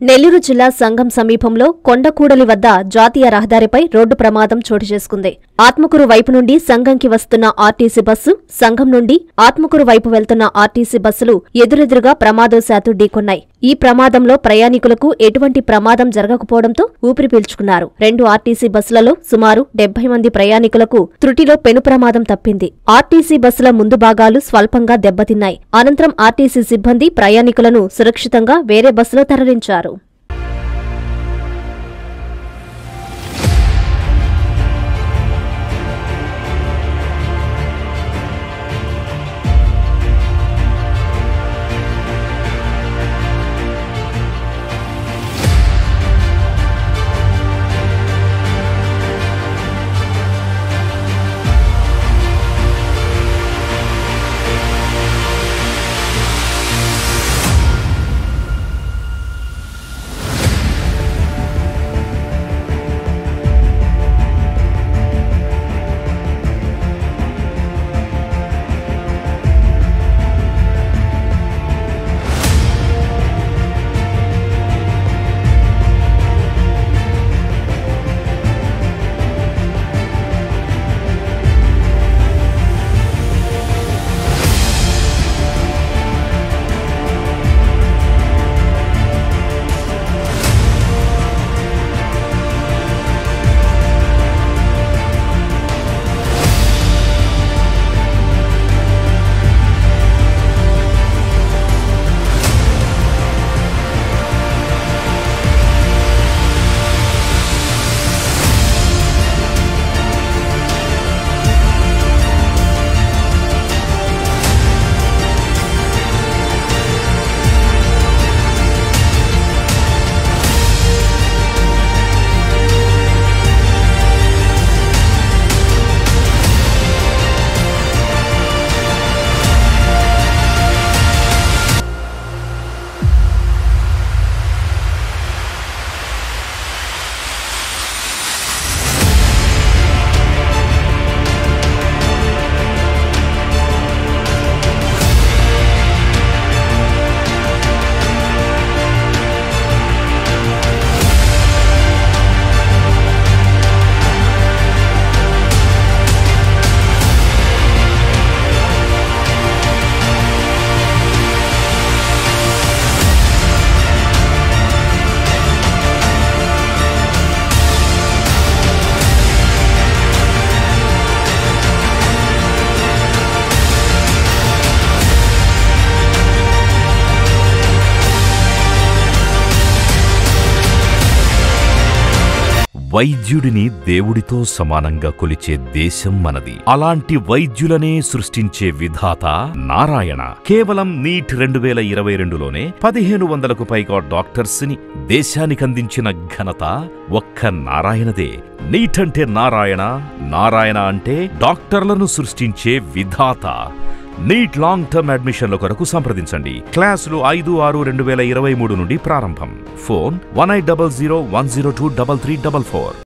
నెల్లూరు జిల్లా సంఘం సమీపంలో కొండకూడలి వద్ద జాతీయ రహదారిపై రోడ్డు ప్రమాదం చోటు చేసుకుంది ఆత్మకూరు వైపు నుండి సంఘంకి వస్తున్న ఆర్టీసీ బస్సు సంఘం నుండి ఆత్మకూరు వైపు వెళ్తున్న ఆర్టీసీ బస్సులు ఎదురెదురుగా ప్రమాదవశాత్తు ఢీకొన్నాయి ఈ ప్రమాదంలో ప్రయాణికులకు ఎటువంటి ప్రమాదం జరగకపోవడంతో ఊపిరి పీల్చుకున్నారు రెండు ఆర్టీసీ బస్సులలో సుమారు డెబ్బై మంది ప్రయాణికులకు త్రుటిలో పెను ప్రమాదం తప్పింది ఆర్టీసీ బస్సుల ముందు భాగాలు స్వల్పంగా దెబ్బతిన్నాయి అనంతరం ఆర్టీసీ సిబ్బంది ప్రయాణికులను సురక్షితంగా వేరే బస్సులో తరలించారు వైద్యుడిని దేవుడితో సమానంగా కొలిచే దేశం మనది అలాంటి వైద్యులనే సృష్టించే విధాత నారాయణ కేవలం నీట్ రెండు వేల ఇరవై రెండులోనే పదిహేను వందలకు పైగా డాక్టర్స్ ని దేశానికందించిన ఘనత ఒక్క నారాయణదే నీట్ అంటే నారాయణ నారాయణ అంటే డాక్టర్లను సృష్టించే విధాత నీట్ లాంగ్ టర్మ్ అడ్మిషన్ల కొరకు సంప్రదించండి క్లాసులు ఐదు ఆరు రెండు వేల ఇరవై మూడు నుండి ప్రారంభం phone one eight double zero one zero two double three double four